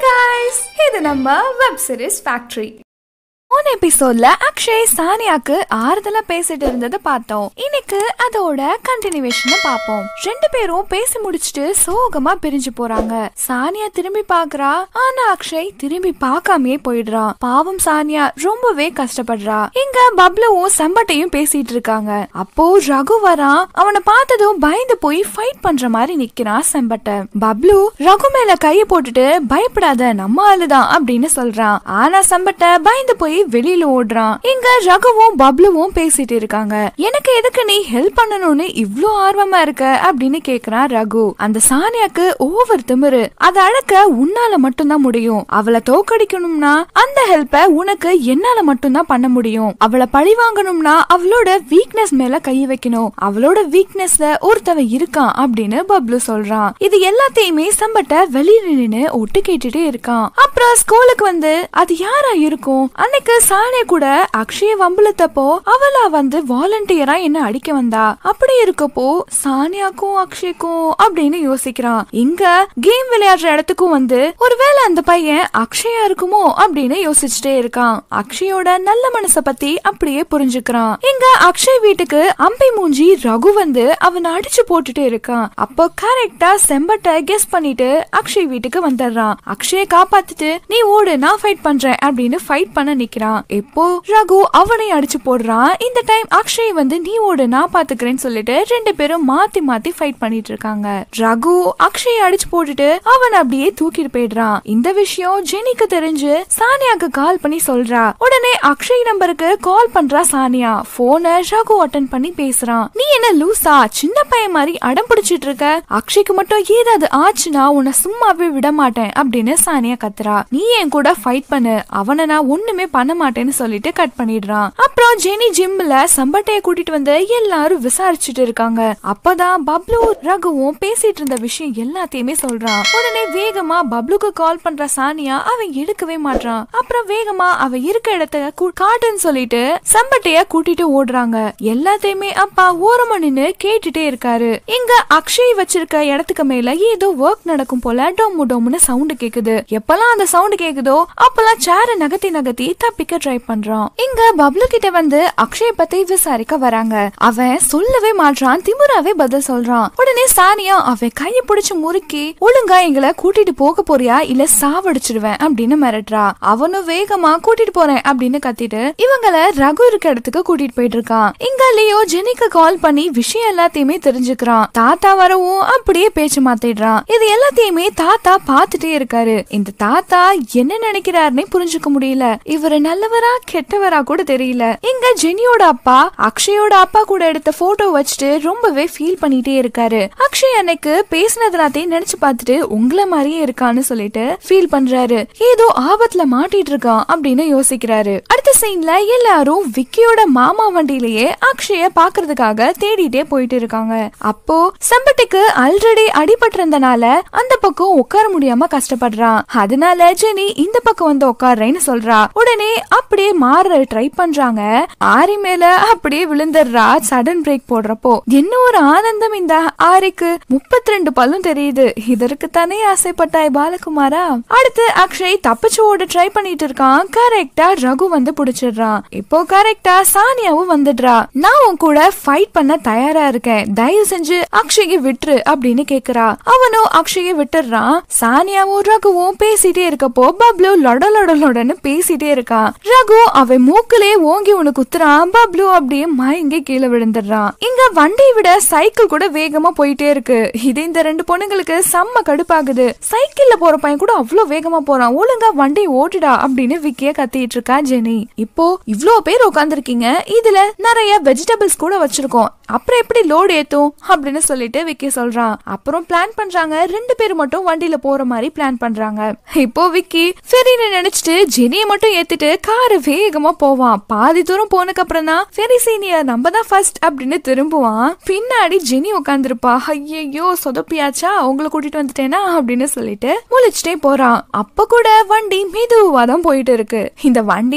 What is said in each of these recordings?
guys இது நம்ம web series factory போன எபிசோட்ல அக்ஷய் சானியாக்கு ஆறுதலா பேசிட்டு இருந்ததை பார்த்தோம் இன்னைக்கு அதோட கண்டினியூவேஷனை பார்ப்போம் ரெண்டு பேரும் பேசி முடிச்சிட்டு சோகமா பிரிஞ்சு போறாங்க சானியா திரும்பி பாக்குறா ஆனா அக்ஷய் திரும்பி பார்க்காமயே போயிடுறான் பாவம் சானியா ரொம்பவே கஷ்டப்படுறா இங்க பப்ளுவும் செம்பட்டையும் பேசிட்டு இருக்காங்க அப்போ ரகு வரான் அவனை பார்த்ததும் பயந்து போய் ஃபைட் பண்ற மாதிரி நிக்கிறான் செம்பட்டை பப்ளு ரகு மேல கைய போட்டுட்டு பயப்படாத நம்ம ஆளுதான் அப்படின்னு சொல்றான் ஆனா செம்பட்டை பயந்து போய் வெளியில ஓடுறான் இங்க ரகுவும் பப்ளுவும் பேசிட்டு இருக்காங்க எனக்கு எதுக்கு நீ ஹெல்ப் பண்ணணும்னு இவ்ளோ ஆர்வமா இருக்க அப்படின்னு கேக்குறான் ரகு அந்த சானியாக்கு ஓவர் திமிரு அதை அடக்க உன்னால மட்டும்தான் முடியும் அவளை தோக்கடிக்கணும்னா அந்த ஹெல்ப்ப உனக்கு என்னால மட்டும்தான் பண்ண முடியும் அவளை பழி வாங்கணும்னா அவளோட வீக்னஸ் மேல கை வைக்கணும் அவளோட வீக்னஸ்ல ஒருத்தவன் இருக்கான் அப்படின்னு பப்ளு சொல்றான் இது எல்லாத்தையுமே சம்பட்ட வெளியில நின்னு ஒட்டு கேட்டுட்டே இருக்கான் அப்புறம் ஸ்கூலுக்கு வந்து அது யாரா இருக்கும் அன்னைக்கு சானியா கூட அக்ஷய வம்புலத்தப்போ அவளா வந்து வாலண்டியரா என்ன அடிக்க வந்தா அப்படி இருக்கப்போ சானியாக்கும் அக்ஷய்க்கும் அப்படின்னு யோசிக்கிறான் இங்க கேம் விளையாடுற இடத்துக்கும் வந்து ஒருவேளை அந்த பையன் அக்ஷயா இருக்குமோ அப்படின்னு யோசிச்சுட்டே இருக்கான் அக்ஷயோட நல்ல மனச பத்தி அப்படியே புரிஞ்சுக்கிறான் இங்க அக்ஷய் வீட்டுக்கு அம்பி மூஞ்சி ரகு வந்து அவனை அடிச்சு போட்டுட்டு இருக்கான் அப்போ கரெக்டா செம்பட்ட கெஸ் பண்ணிட்டு அக்ஷய் வீட்டுக்கு வந்துடுறான் அக்ஷய காப்பாத்திட்டு நீ ஓடு நான் ஃபைட் பண்றேன் அப்படின்னு ஃபைட் பண்ண நிக்கிறான் இப்போ ரகு அவனை அடிச்சு போடுறான் இந்த டைம் அக்ஷய் வந்து நீ ஓடு நான் பாத்துக்கிறேன்னு சொல்லிட்டு ரெண்டு பேரும் மாத்தி மாத்தி ஃபைட் பண்ணிட்டு இருக்காங்க ரகு அக்ஷய் அடிச்சு போட்டுட்டு அவன் அப்படியே தூக்கிட்டு போயிடுறான் இந்த விஷயம் ஜெனிக்கு தெரிஞ்சு சானியாக்கு கால் பண்ணி சொல்றா உடனே அக்ஷய் நம்பருக்கு கால் பண்றா சானியா போன ரகு அட்டன் பண்ணி பேசுறான் நீ என்ன லூசா சின்ன பையன் மாதிரி அடம் பிடிச்சிட்டு இருக்க அக்ஷய்க்கு மட்டும் ஏதாவது ஆச்சுன்னா உன்னை சும்மாவே விட மாட்டேன் அப்படின்னு சானியா கத்துறா நீ என் கூட ஃபைட் பண்ணு அவனை நான் ஒண்ணுமே பண்ண மாட்டேன்னு சொல்லிட்டு கட் பண்ணிடுறான் அப்புறம் ஜெனி ஜிம்ல சம்பட்டைய கூட்டிட்டு வந்து எல்லாரும் விசாரிச்சுட்டு இருக்காங்க அப்பதான் பப்ளு ரகுவும் பேசிட்டு இருந்த விஷயம் எல்லாத்தையுமே சொல்றான் உடனே வேகமா பப்ளுக்கு கால் பண்ற சானியா அவன் எடுக்கவே மாட்டான் அப்புறம் வேகமா அவ இருக்க இடத்த கூ- காட்டுன்னு சொல்லிட்டு சம்பட்டைய கூட்டிட்டு ஓடுறாங்க எல்லாத்தையுமே அப்பா ஓரமா நின்னு கேட்டுட்டே இருக்காரு இங்க அக்ஷய் வச்சிருக்க இடத்துக்கு மேல ஏதோ ஒர்க் நடக்கும் போல டொம்மு டொம்முன்னு சவுண்ட் கேக்குது எப்பெல்லாம் அந்த சவுண்ட் கேக்குதோ அப்பெல்லாம் சேர நகர்த்தி நகர்த்தி தப்பிக்க ட்ரை பண்றான் இங்க பப்ளு கிட்ட வந்து அக்ஷய் பத்தி விசாரிக்க வராங்க அவன் சொல்லவே மாட்டான் திமுறாவே பதில் சொல்றான் உடனே சானியா அவன் கைய பிடிச்சு முறுக்கி ஒழுங்கா எங்களை கூட்டிட்டு போக போறியா இல்ல சாவடிச்சிடுவேன் அப்படின்னு மிரட்டுறா அவனும் வேகமா கூட்டிட்டு போறேன் அப்படின்னு கத்திட்டு இவங்கள ரகு இருக்க இடத்துக்கு கூட்டிட்டு போயிட்டு இருக்கான் இங்க லியோ ஜெனிக்கு கால் பண்ணி விஷயம் எல்லாத்தையுமே தெரிஞ்சுக்கிறான் தாத்தா வரவும் அப்படியே பேச்சு மாத்திடுறான் இது எல்லாத்தையுமே தாத்தா பாத்துட்டே இருக்காரு இந்த தாத்தா என்ன நினைக்கிறாருன்னே புரிஞ்சுக்க முடியல இவரு நல்லவரா கெட்டவரா கூட தெரியல இங்க ஜெனியோட அப்பா அக்ஷயோட அப்பா கூட எடுத்த போட்டோ வச்சுட்டு ரொம்பவே ஃபீல் பண்ணிட்டே இருக்காரு அக்ஷய் அன்னைக்கு பேசினது எல்லாத்தையும் நினைச்சு பார்த்துட்டு உங்களை மாதிரியே இருக்கான்னு சொல்லிட்டு ஃபீல் பண்றாரு ஏதோ ஆபத்துல மாட்டிட்டு இருக்கான் அப்படின்னு யோசிக்கிறாரு அடுத்த சீன்ல எல்லாரும் விக்கியோட மாமா வண்டியிலேயே அக்ஷய பாக்குறதுக்காக தேடிட்டே போயிட்டு இருக்காங்க அப்போ செம்பட்டிக்கு ஆல்ரெடி அடிபட்டிருந்தனால அந்த பக்கம் உட்கார முடியாம கஷ்டப்படுறான் அதனால ஜெனி இந்த பக்கம் வந்து உட்கார்றேன்னு சொல்றா உடனே அப்படியே மாற ட்ரை பண்றாங்க ஆரி மேல அப்படியே விழுந்துடுறா சடன் பிரேக் போடுறப்போ என்ன ஒரு ஆனந்தம் இந்த ஆரிக்கு முப்பத்தி ரெண்டு பல்லும் தெரியுது இதற்கு தானே ஆசைப்பட்டாய் பாலகுமாரா அடுத்து அக்ஷய் தப்பிச்சு ஓட ட்ரை பண்ணிட்டு இருக்கான் கரெக்டா ரகு வந்து புடிச்சிடுறான் இப்போ கரெக்டா சானியாவும் வந்துடுறா நான் உன் கூட ஃபைட் பண்ண தயாரா இருக்கேன் தயவு செஞ்சு அக்ஷயை விட்டுரு அப்படின்னு கேக்குறா அவனும் அக்ஷயை விட்டுடுறான் சானியாவும் ரகுவும் பேசிட்டே இருக்கப்போ பப்ளு லொட லொட லொடன்னு பேசிட்டே இருக்கான் ரகு அவன் மூக்கிலே ஓங்கி உனக்கு குத்துறான் பப்ளு அப்படியே மயங்கி கீழே விழுந்துடுறான் இங்க வண்டியை விட சைக்கிள் கூட வேகமா போயிட்டே இருக்கு இது இந்த ரெண்டு பொண்ணுங்களுக்கு செம்ம கடுப்பாகுது சைக்கிள்ல போற பையன் கூட அவ்வளவு வேகமா போறான் ஒழுங்கா வண்டி ஓட்டுடா அப்படின்னு விக்கிய கத்திட்டு இருக்கா ஜெனி இப்போ இவ்ளோ பேர் உட்காந்துருக்கீங்க இதுல நிறைய வெஜிடபிள்ஸ் கூட வச்சிருக்கோம் அப்புறம் எப்படி லோடு ஏத்தும் அப்படின்னு சொல்லிட்டு விக்கி சொல்றான் அப்புறம் பிளான் பண்றாங்க ரெண்டு பேர் மட்டும் வண்டியில போற மாதிரி பிளான் பண்றாங்க இப்போ விக்கி ஃபெரின்னு நினைச்சிட்டு ஜெனிய மட்டும் ஏத்திட்டு காரை வேகமா போவான் பாதி தூரம் போனதுக்கு அப்புறம் தான் ஃபெரி சீனியர் நம்ம தான் ஃபர்ஸ்ட் அப்படின்னு திரும்புவான் பின்னாடி ஜெனி உட்காந்துருப்பா ஐயோ சொதப்பியாச்சா உங்களை கூட்டிட்டு வந்துட்டேனா அப்படின்னு சொல்லிட்டு முழிச்சிட்டே போறான் அப்ப கூட வண்டி மெதுவா தான் போயிட்டு இருக்கு இந்த வண்டியே ரிப்பேர்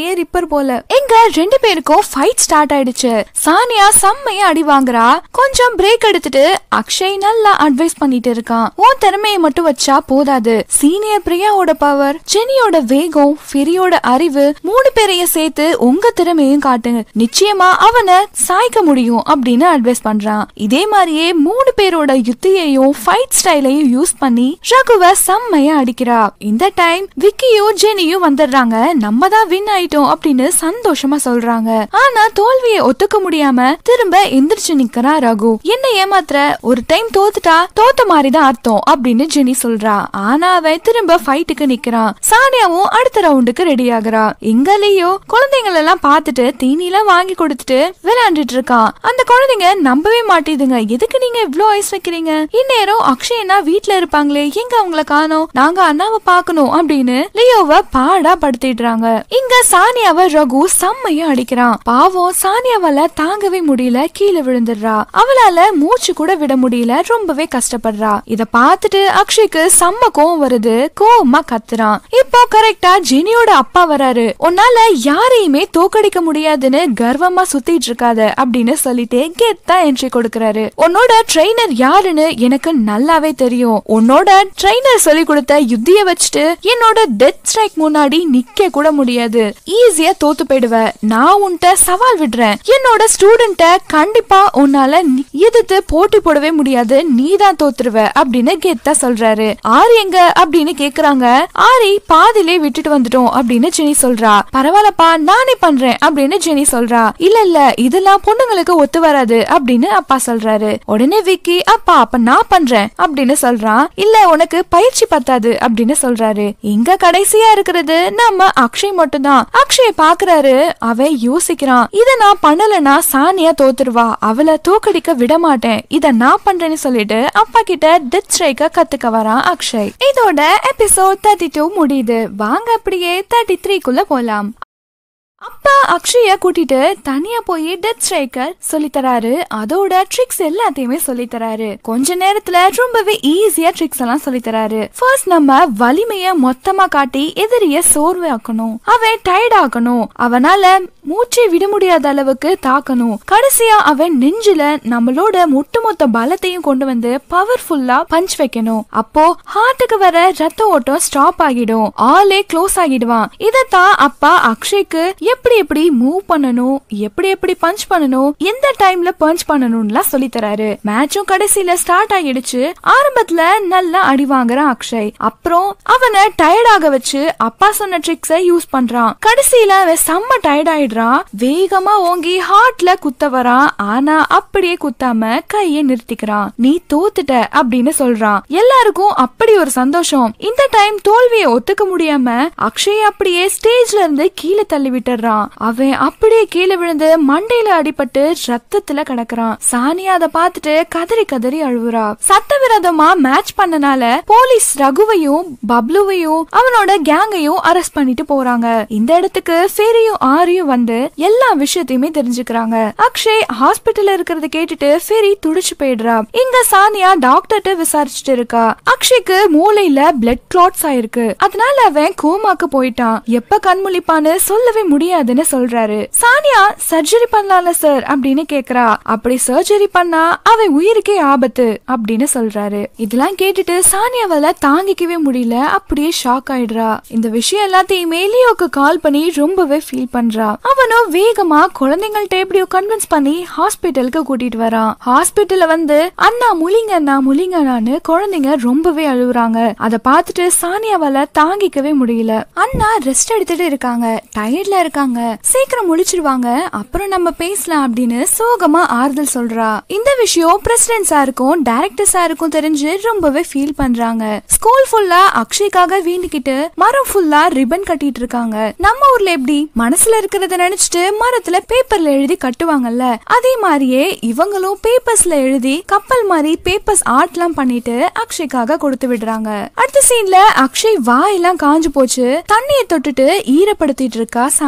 போல எங்க ரெண்டு பேருக்கும் ஃபைட் ஸ்டார்ட் ஆயிடுச்சு சானியா செம்மையா அடி வாங்குறா கொஞ்சம் பிரேக் எடுத்துட்டு அக்ஷய் நல்லா அட்வைஸ் பண்ணிட்டு இருக்கான் உன் திறமையை மட்டும் வச்சா போதாது சீனியர் பிரியாவோட பவர் ஜெனியோட வேகம் ஃபெரியோட அறிவு மூணு பேரையும் சேர்த்து உங்க திறமையும் காட்டுங்க நிச்சயமா அவனை சாய்க்க முடியும் அப்படின்னு அட்வைஸ் பண்றான் இதே மாதிரியே மூணு பேரோட யுத்தியையும் ஃபைட் ஸ்டைலையும் யூஸ் பண்ணி ரகுவ செம்மையா அடிக்கிறா இந்த டைம் விக்கியும் ஜெனியும் வந்துடுறாங்க நம்ம தான் வின் ஆயிட்டோம் அப்படின்னு சந்தோஷமா சொல்றாங்க ஆனா தோல்வியை ஒத்துக்க முடியாம திரும்ப எந்திரிச்சு நிக்கிறா ரகு என்ன ஏமாத்துற ஒரு டைம் தோத்துட்டா தோத்த மாதிரி தான் அர்த்தம் அப்படின்னு ஜெனி சொல்றா ஆனா அவன் திரும்ப ஃபைட்டுக்கு நிக்கிறான் சானியாவும் அடுத்த ரவுண்டுக்கு ரெடி ஆகுறா எங்க லியோ குழந்தைங்கள எல்லாம் பார்த்துட்டு தீனிலாம் வாங்கி கொடுத்துட்டு விளையாண்டுட்டு இருக்கான் அந்த குழந்தைங்க நம்பவே மாட்டேதுங்க எதுக்கு நீங்க இவ்ளோ ஐஸ் வைக்கிறீங்க இந்நேரம் அக்ஷயனா வீட்ல இருப்பாங்களே எங்க அவங்கள காணோம் நாங்க அண்ணாவை பார்க்கணும் அப்படின்னு லியோவை பாடா படுத்திடுறாங்க இங்க சானியாவை ரகு செம்மையா அடிக்கிறான் பாவம் சானியாவால தாங்கவே முடியல கீழே விழுந்துடுறா அவளால மூச்சு கூட விட முடியல ரொம்பவே கஷ்டப்படுறா இத பார்த்துட்டு அக்ஷய்க்கு செம்ம கோவம் வருது கோவமா கத்துறான் இப்போ கரெக்டா ஜெனியோட அப்பா வராரு உன்னால யாரையுமே தோக்கடிக்க முடியாதுன்னு கர்வமா சுத்திட்டு இருக்காத அப்படின்னு சொல்லிட்டு கெத்தா என்ட்ரி கொடுக்கறாரு உன்னோட ட்ரெயினர் யாருன்னு எனக்கு நல்லாவே தெரியும் உன்னோட ட்ரெயினர் சொல்லி கொடுத்த யுத்திய வச்சுட்டு என்னோட டெத் ஸ்ட்ரைக் முன்னாடி நிக்க கூட முடியாது ஈஸியா தோத்து போயிடுவ நான் உன்கிட்ட சவால் விடுறேன் என்னோட ஸ்டூடெண்ட்ட கண்டிப்பா உன்னால நி- எதிர்த்து போட்டி போடவே முடியாது நீ தான் தோத்துருவ அப்படின்னு கெத்தா சொல்றாரு ஆரி எங்க அப்படின்னு கேக்குறாங்க ஆரி பாதியிலே விட்டுட்டு வந்துட்டோம் அப்படின்னு ஜெனி சொல்றா பரவாயில்லப்பா நானே பண்றேன் அப்படின்னு ஜெனி சொல்றா இல்ல இல்ல இதெல்லாம் பொண்ணுங்களுக்கு ஒத்து வராது அப்படின்னு அப்பா சொல்றாரு உடனே விக்கி அப்பா அப்ப நான் பண்றேன் அப்படின்னு சொல்றான் இல்ல உனக்கு பயிற்சி பத்தாது அப்படின்னு சொல்றாரு இங்க கடைசியா இருக்கிறது நம்ம அக்ஷய் மட்டும்தான் அக்ஷய பாக்குறாரு அவன் யோசிக்கிறான் இத நான் பண்ணலனா சானியா தோத்துருவா அவளை தோக்கடிக்க விட மாட்டேன் இத நான் பண்றேன்னு சொல்லிட்டு அப்பா கிட்ட டெத் ஸ்ட்ரைக்க கத்துக்க வரான் அக்ஷய் இதோட எபிசோட் தேர்ட்டி டூ முடியுது வாங்க அப்படியே தேர்ட்டி த்ரீக்குள்ள போலாம் அப்பா அக்ஷய கூட்டிட்டு தனியா போய் டெத் ஸ்ட்ரைக்கர் சொல்லி தராரு அதோட ட்ரிக்ஸ் எல்லாத்தையுமே சொல்லி தராரு கொஞ்ச நேரத்துல ரொம்பவே ஈஸியா ட்ரிக்ஸ் எல்லாம் சொல்லி தராரு ஃபர்ஸ்ட் நம்ம வலிமைய மொத்தமா காட்டி எதிரிய சோர்வாக்கணும் அவன் டயர்ட் ஆக்கணும் அவனால மூச்சை விட முடியாத அளவுக்கு தாக்கணும் கடைசியா அவன் நெஞ்சில நம்மளோட ஒட்டுமொத்த பலத்தையும் கொண்டு வந்து பவர்ஃபுல்லா பஞ்ச் வைக்கணும் அப்போ ஹார்ட்டுக்கு வர ரத்த ஓட்டம் ஸ்டாப் ஆகிடும் ஆளே க்ளோஸ் ஆகிடுவான் இதத்தான் அப்பா அக்ஷய்க்கு எப்படி எப்படி மூவ் பண்ணணும் எப்படி எப்படி பஞ்ச் பண்ணணும் எந்த டைம்ல பஞ்ச் பண்ணணும்லாம் சொல்லி தராரு மேட்சும் கடைசியில ஸ்டார்ட் ஆகிடுச்சு ஆரம்பத்துல நல்லா அடி வாங்குறான் அக்ஷய் அப்புறம் அவனை டயர்டாக வச்சு அப்பா சொன்ன ட்ரிக்ஸ யூஸ் பண்றான் கடைசியில அவன் செம்ம டயர்ட் ஆயிடுறான் வேகமா ஓங்கி ஹார்ட்ல குத்த வரான் ஆனா அப்படியே குத்தாம கையை நிறுத்திக்கிறான் நீ தோத்துட்ட அப்படின்னு சொல்றான் எல்லாருக்கும் அப்படி ஒரு சந்தோஷம் இந்த டைம் தோல்வியை ஒத்துக்க முடியாம அக்ஷய் அப்படியே ஸ்டேஜ்ல இருந்து கீழே தள்ளி விட்டுறான் அவன் அப்படியே கீழே விழுந்து மண்டையில அடிபட்டு ரத்தத்துல கிடக்குறான் சானியா அதை பார்த்துட்டு கதறி கதறி அழுவுறா சட்டவிரோதமா மேட்ச் பண்ணனால போலீஸ் ரகுவையும் பப்ளுவையும் அவனோட கேங்கையும் அரெஸ்ட் பண்ணிட்டு போறாங்க இந்த இடத்துக்கு ஃபெரியும் ஆரியும் வந்து எல்லா விஷயத்தையுமே தெரிஞ்சுக்கிறாங்க அக்ஷய் ஹாஸ்பிட்டல்ல இருக்கிறத கேட்டுட்டு ஃபெரி துடிச்சு போயிடுறா இங்க சானியா டாக்டர்கிட்ட விசாரிச்சுட்டு இருக்கா அக்ஷய்க்கு மூளையில பிளட் கிளாட்ஸ் ஆயிருக்கு அதனால அவன் கோமாக்கு போயிட்டான் எப்ப கண் முழிப்பான்னு சொல்லவே முடியாதுன்னு சொல்றாரு சானியா சர்ஜரி பண்ணலாம்ல சார் அப்படின்னு கேக்குறா அப்படி சர்ஜரி பண்ணா அவன் உயிருக்கே ஆபத்து அப்படின்னு சொல்றாரு இதெல்லாம் கேட்டுட்டு சானியாவால தாங்கிக்கவே முடியல அப்படியே ஷாக் ஆயிடுறா இந்த விஷயம் எல்லாத்தையுமே லியோக்கு கால் பண்ணி ரொம்பவே ஃபீல் பண்றா அவனும் வேகமா குழந்தைங்கள்ட்ட எப்படியோ கன்வின்ஸ் பண்ணி ஹாஸ்பிட்டலுக்கு கூட்டிட்டு வரான் ஹாஸ்பிட்டல்ல வந்து அண்ணா முலிங்க அண்ணா முலிங்க அண்ணான்னு குழந்தைங்க ரொம்பவே அழுகுறாங்க அத பார்த்துட்டு சானியாவால தாங்கிக்கவே முடியல அண்ணா ரெஸ்ட் எடுத்துட்டு இருக்காங்க டயர்ட்ல இருக்காங்க சீக்கிரம் முடிச்சிருவாங்க அப்புறம் நம்ம பேசலாம் அப்படின்னு சோகமா ஆறுதல் சொல்றா இந்த விஷயம் பிரசிடென்ட் சாருக்கும் டைரக்டர் சாருக்கும் தெரிஞ்சு ரொம்பவே ஃபீல் பண்றாங்க ஸ்கூல் ஃபுல்லா அக்ஷய்க்காக வேண்டிக்கிட்டு மரம் ஃபுல்லா ரிப்பன் கட்டிட்டு இருக்காங்க நம்ம ஊர்ல எப்படி மனசுல இருக்கிறத நினைச்சிட்டு மரத்துல பேப்பர்ல எழுதி கட்டுவாங்கல்ல அதே மாதிரியே இவங்களும் பேப்பர்ஸ்ல எழுதி கப்பல் மாதிரி பேப்பர்ஸ் ஆர்ட்லாம் பண்ணிட்டு அக்ஷய்க்காக கொடுத்து விடுறாங்க அடுத்த சீன்ல அக்ஷய் வாயெல்லாம் காஞ்சு போச்சு தண்ணியை தொட்டுட்டு ஈரப்படுத்திட்டு இருக்கா சானியா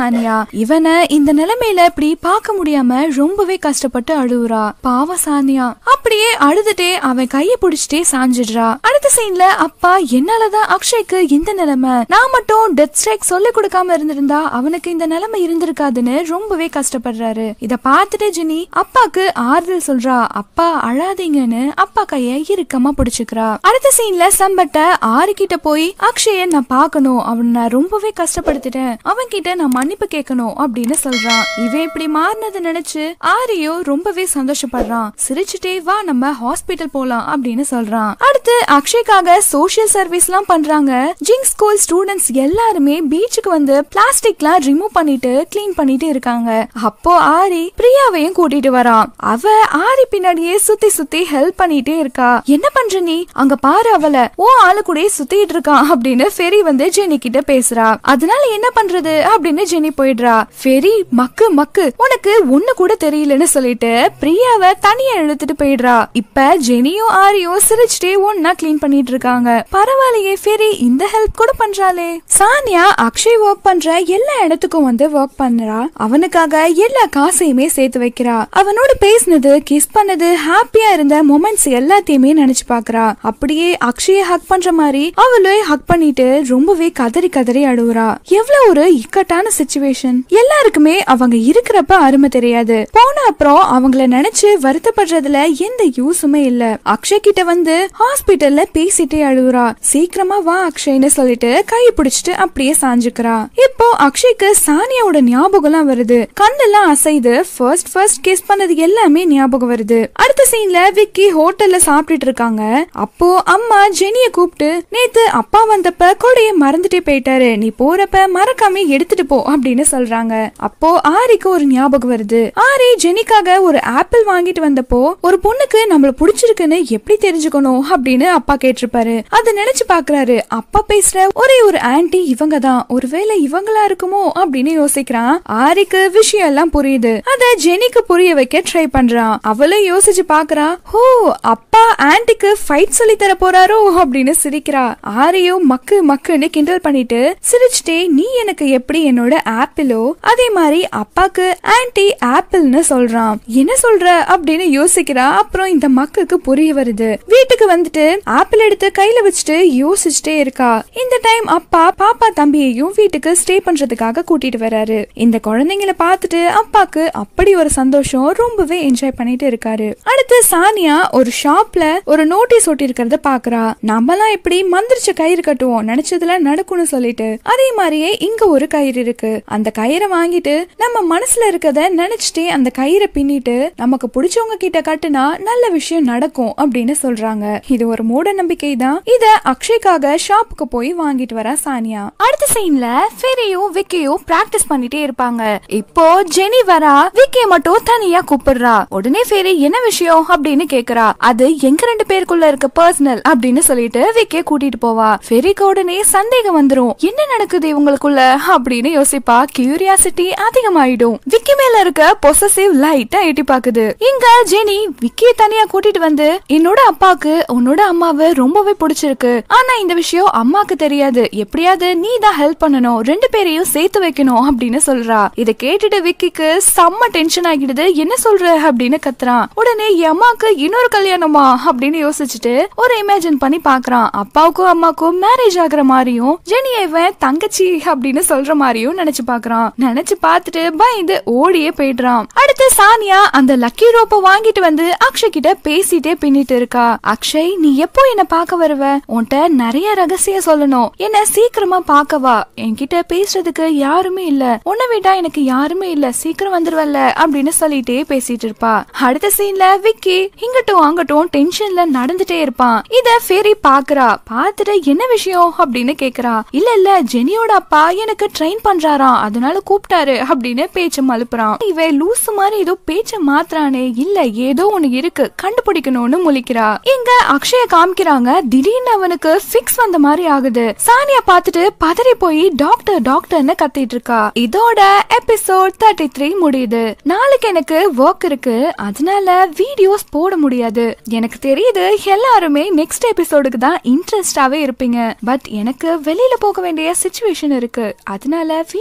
இவனை இந்த நிலைமையில இப்படி பார்க்க முடியாம ரொம்பவே கஷ்டப்பட்டு அழுவுறா பாவ சானியா அப்படியே அழுதுட்டே அவன் கைய பிடிச்சிட்டே சாஞ்சிடுறா அடுத்த சீன்ல அப்பா என்னாலதான் அக்ஷய்க்கு இந்த நிலைமை நான் மட்டும் டெத் ஸ்ட்ரைக் சொல்லி கொடுக்காம இருந்திருந்தா அவனுக்கு இந்த நிலைமை இருந்திருக்காதுன்னு ரொம்பவே கஷ்டப்படுறாரு இத பார்த்துட்டு ஜெனி அப்பாக்கு ஆறுதல் சொல்றா அப்பா அழாதீங்கன்னு அப்பா கைய இறுக்கமா பிடிச்சுக்கிறா அடுத்த சீன்ல சம்பட்ட ஆறு கிட்ட போய் அக்ஷய நான் பார்க்கணும் அவன் நான் ரொம்பவே கஷ்டப்படுத்திட்டேன் அவன் கிட்ட நான் மன்னிப்பு கேட்கணும் அப்படின்னு சொல்றான் இவன் இப்படி மாறினதை நினைச்சு ஆரியோ ரொம்பவே சந்தோஷப்படுறான் சிரிச்சுட்டே வா நம்ம ஹாஸ்பிட்டல் போலாம் அப்படின்னு சொல்றான் அடுத்து அக்ஷய்க்காக சோஷியல் சர்வீஸ் எல்லாம் பண்றாங்க ஜிங் ஸ்கூல் ஸ்டூடெண்ட்ஸ் எல்லாருமே பீச்சுக்கு வந்து பிளாஸ்டிக்லாம் ரிமூவ் பண்ணிட்டு கிளீன் பண்ணிட்டு இருக்காங்க அப்போ ஆரி பிரியாவையும் கூட்டிட்டு வரான் அவ ஆரி பின்னாடியே சுத்தி சுத்தி ஹெல்ப் பண்ணிட்டே இருக்கா என்ன பண்ற நீ அங்க பாரு அவள ஓ ஆளு கூட சுத்திட்டு இருக்கான் அப்படின்னு ஃபெரி வந்து ஜெனி கிட்ட பேசுறா அதனால என்ன பண்றது அப்படின்னு ஜெனி போயிடுறா ஃபெரி மக்கு மக்கு உனக்கு ஒண்ணு கூட தெரியலன்னு சொல்லிட்டு பிரியாவை தனியா இழுத்துட்டு போயிடுறா இப்ப ஜெனியும் ஆரியும் சிரிச்சுட்டே ஒன்னா கிளீன் பண்ணிட்டு இருக்காங்க பரவாயில்லையே ஃபெரி இந்த ஹெல்ப் கூட பண்றாளே சானியா அக்ஷய் ஒர்க் பண்ற எல்லா இடத்துக்கும் வந்து ஒர்க் பண்றா அவனுக்காக எல்லா காசையுமே சேர்த்து வைக்கிறா அவனோட பேசினது கிஸ் பண்ணது ஹாப்பியா இருந்த மொமெண்ட்ஸ் எல்லாத்தையுமே நினைச்சு பாக்குறா அப்படியே அக்ஷய ஹக் பண்ற மாதிரி அவளே ஹக் பண்ணிட்டு ரொம்பவே கதறி கதறி அழுவுறா எவ்வளவு ஒரு இக்கட்டான சுச்சுவேஷன் எல்லாருக்குமே அவங்க இருக்கிறப்ப அருமை தெரியாது போன அப்புறம் அவங்கள நினைச்சு வருத்தப்படுறதுல எந்த யூஸுமே இல்ல அக்ஷய் கிட்ட வந்து ஹாஸ்பிட்டல்ல பேசிட்டே அழுவுறா சீக்கிரமா வா அக்ஷய்னு சொல்லிட்டு கை பிடிச்சிட்டு அப்படியே சாஞ்சுக்கிறா இப்போ அக்ஷய்க்கு சானியாவோட ஞாபகம்லாம் வருது கண்ணெல்லாம் அசைது ஃபர்ஸ்ட் ஃபர்ஸ்ட் கிஸ் பண்ணது எல்லாமே ஞாபகம் வருது அடுத்த சீன்ல விக்கி ஹோட்டல்ல சாப்பிட்டுட்டு இருக்காங்க அப்போ அம்மா ஜெனிய கூப்பிட்டு நேத்து அப்பா வந்தப்ப கொடைய மறந்துட்டே போயிட்டாரு நீ போறப்ப மறக்காம எடுத்துட்டு போ அப்படின்னு சொல்றாங்க அப்போ ஆரிக்கு ஒரு ஞாபகம் வருது ஆரி ஜெனிக்காக ஒரு ஆப்பிள் வாங்கிட்டு வந்தப்போ ஒரு பொண்ணுக்கு நம்மள பிடிச்சிருக்குன்னு எப்படி தெரிஞ்சுக்கணும் அப்படின்னு அப்பா கேட்டிருப்பாரு அதை நினைச்சு பாக்குறாரு அப்பா பேசுற ஒரே ஒரு ஆன்டி இவங்க தான் ஒருவேளை இவங்களா இருக்குமோ அப்படின்னு யோசிக்கிறான் ஆரிக்கு விஷயம் எல்லாம் புரியுது அத ஜெனிக்கு புரிய வைக்க ட்ரை பண்றான் அவளும் யோசிச்சு பாக்குறா ஹோ அப்பா ஆன்டிக்கு ஃபைட் சொல்லி தர போறாரோ அப்படின்னு சிரிக்கிறா ஆரியோ மக்கு மக்குன்னு கிண்டல் பண்ணிட்டு சிரிச்சுட்டே நீ எனக்கு எப்படி என்னோட ஆப்பிளோ அதே மாதிரி அப்பாக்கு ஆன்டி ஆப்பிள்னு சொல்றான் என்ன சொல்ற அப்படின்னு யோசிக்கிறா அப்புறம் இந்த மக்குக்கு புரிய வருது வீட்டுக்கு வந்துட்டு ஆப்பிள் எடுத்து கையில வச்சுட்டு யோசிச்சுட்டே இருக்கா இந்த டைம் அப்பா பாப்பா தம்பியையும் வீட்டுக்கு ஸ்டே பண்றதுக்காக கூட்டிட்டு வராரு இந்த குழந்தைங்களை பார்த்துட்டு அப்பாக்கு அப்படி ஒரு சந்தோஷம் ரொம்பவே என்ஜாய் பண்ணிட்டு இருக்காரு அடுத்து சானியா ஒரு ஷாப்ல ஒரு நோட்டீஸ் ஒட்டி இருக்கிறத பாக்குறா நம்மலாம் எப்படி மந்திரிச்ச கயிறு கட்டுவோம் நினைச்சதுல நடக்கும்னு சொல்லிட்டு அதே மாதிரியே இங்க ஒரு கயிறு இருக்கு அந்த கயிறை வாங்கிட்டு நம்ம மனசுல இருக்கத நினைச்சிட்டே அந்த கயிறை பின்னிட்டு நமக்கு பிடிச்சவங்க கிட்ட கட்டுனா நல்ல விஷயம் நடக்கும் அப்படின்னு சொல்றாங்க இது ஒரு மூட நம்பிக்கை தான் இத அக்ஷய்க்காக ஷாப்புக்கு போய் வாங்கிட்டு வரா சானியா அடுத்த சீன்ல ஃபெரியும் விக்கியும் பிராக்டிஸ் பண்ணிட்டே இருப்பாங்க இப்போ ஜெனி வரா விக்கிய மட்டும் தனியா கூப்பிடுறா உடனே ஃபெரி என்ன விஷயம் அப்படின்னு கேக்குறா அது எங்க ரெண்டு பேருக்குள்ள இருக்க பர்சனல் அப்படின்னு சொல்லிட்டு விக்கிய கூட்டிட்டு போவா ஃபெரிக்கு உடனே சந்தேகம் வந்துரும் என்ன நடக்குது இவங்களுக்குள்ள அப்படின்னு யோசிப்பா கியூரியாசிட்டி அதிகமாயிடும் விக்கி மேல இருக்க பொசசிவ் லைட்டா எட்டி பாக்குது இங்க ஜெனி விக்கிய தனியா கூட்டிட்டு வந்து என்னோட அப்பாக்கு உன்னோட அம்மாவை ரொம்பவே பிடிச்சிருக்கு ஆனா இந்த விஷயம் அம்மாக்கு தெரியாது எப்படியாவது நீ தான் ஹெல்ப் பண்ணணும் ரெண்டு பேரையும் சேர்த்து வைக்கணும் அப்படின்னு சொல்றா இத கேட்டுட்டு விக்கிக்கு செம்ம டென்ஷன் ஆகிடுது என்ன சொல்ற அப்படின்னு கத்துறான் உடனே என் அம்மாக்கு இன்னொரு கல்யாணமா அப்படின்னு யோசிச்சுட்டு ஒரு இமேஜின் பண்ணி பாக்குறான் அப்பாவுக்கும் அம்மாக்கும் மேரேஜ் ஆகுற மாதிரியும் ஜெனி இவன் தங்கச்சி அப்படின்னு சொல்ற மாதிரியும் நினைச்சு பாக்குறான் நினைச்சு பார்த்துட்டு பயந்து ஓடியே போயிடுறான் அடுத்து சானியா அந்த லக்கி ரோப்ப வாங்கிட்டு வந்து அக்ஷய் கிட்ட பேசிட்டே பின்னிட்டு இருக்கா அக்ஷய் நீ எப்போ என்ன பார்க்க வருவ உன்கிட்ட நிறைய ரகசியம் சொல்லணும் என்ன சீக்கிரமா பார்க்கவா என்கிட்ட பேசுறதுக்கு யாருமே இல்ல உன்னை விட்டா எனக்கு யாருமே இல்ல சீக்கிரம் வந்துருவல்ல அப்படின்னு சொல்லிட்டே பேசிட்டு இருப்பா அடுத்த சீன்ல விக்கி இங்கட்டும் அங்கட்டும் டென்ஷன்ல நடந்துட்டே இருப்பான் இத ஃபெரி பாக்குறா பாத்துட்டு என்ன விஷயம் அப்படின்னு கேக்குறா இல்ல இல்ல ஜெனியோட அப்பா எனக்கு ட்ரெயின் பண்றாராம் அதனால கூப்பிட்டாரு அப்படின்னு பேச்ச மலுப்புறான் இவ லூசு மாதிரி ஏதோ பேச்ச மாத்துறானே இல்ல ஏதோ ஒண்ணு இருக்கு கண்டுபிடிக்கணும்னு முழிக்கிறா இங்க அக்ஷய காமிக்கிறாங்க திடீர்னு அவனுக்கு ஃபிக்ஸ் வந்த மாதிரி ஆகுது சானியா பார்த்துட்டு பதறி போய் டாக்டர் டாக்டர்னு கத்திட்டு இருக்கா இதோட எபிசோட் தேர்ட்டி த்ரீ முடியுது நாளைக்கு எனக்கு ஒர்க் இருக்கு அதனால வீடியோஸ் போட முடியாது எனக்கு தெரியுது எல்லாருமே நெக்ஸ்ட் எபிசோடுக்கு தான் இன்ட்ரெஸ்டாவே இருப்பீங்க பட் எனக்கு வெளியில போக வேண்டிய சுச்சுவேஷன் இருக்கு அதனால வீடியோ ரெடி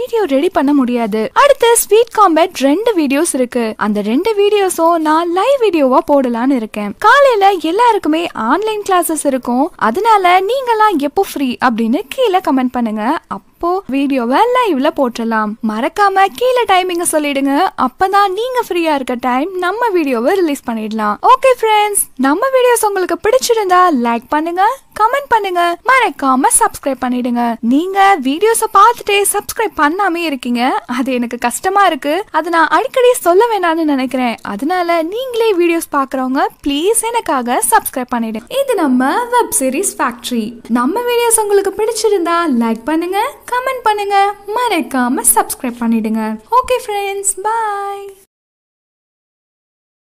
டெலிட் பண்ண முடியாது அடுத்து ஸ்வீட் காம்பேட் ரெண்டு வீடியோஸ் இருக்கு அந்த ரெண்டு வீடியோஸும் நான் லைவ் வீடியோவா போடலான்னு இருக்கேன் காலையில எல்லாருக்குமே ஆன்லைன் கிளாஸஸ் இருக்கும் அதனால நீங்கெல்லாம் எப்போ ஃப்ரீ அப்படின்னு கீழே கமெண்ட் பண்ணுங்க அப்போ வீடியோவை லைவ்ல போட்டுடலாம் மறக்காம கீழே டைமிங்க சொல்லிடுங்க அப்பதான் நீங்க ஃப்ரீயா இருக்க டைம் நம்ம வீடியோவை ரிலீஸ் பண்ணிடலாம் ஓகே ஃப்ரெண்ட்ஸ் நம்ம வீடியோஸ் உங்களுக்கு பிடிச்சிருந்தா லைக் பண்ணுங்க கமெண்ட் பண்ணுங்க மறக்காம சப்ஸ்கிரைப் பண்ணிடுங்க நீங்க வீடியோஸ பார்த்துட்டே சப்ஸ்கிரைப் பண்ணாமே இருக்கீங்க அது எனக்கு கஷ்டமா இருக்கு அதை நான் அடிக்கடி சொல்ல வேணாம்னு நினைக்கிறேன் அதனால நீங்களே வீடியோஸ் பாக்குறவங்க ப்ளீஸ் எனக்காக சப்ஸ்கிரைப் பண்ணிடுங்க இது நம்ம வெப் சீரிஸ் ஃபேக்டரி நம்ம வீடியோஸ் உங்களுக்கு பிடிச்சிருந்தா லைக் பண்ணுங்க கமெண்ட் பண்ணுங்க மறக்காம சப்ஸ்கிரைப் பண்ணிடுங்க ஓகே ஃப்ரெண்ட்ஸ் பாய்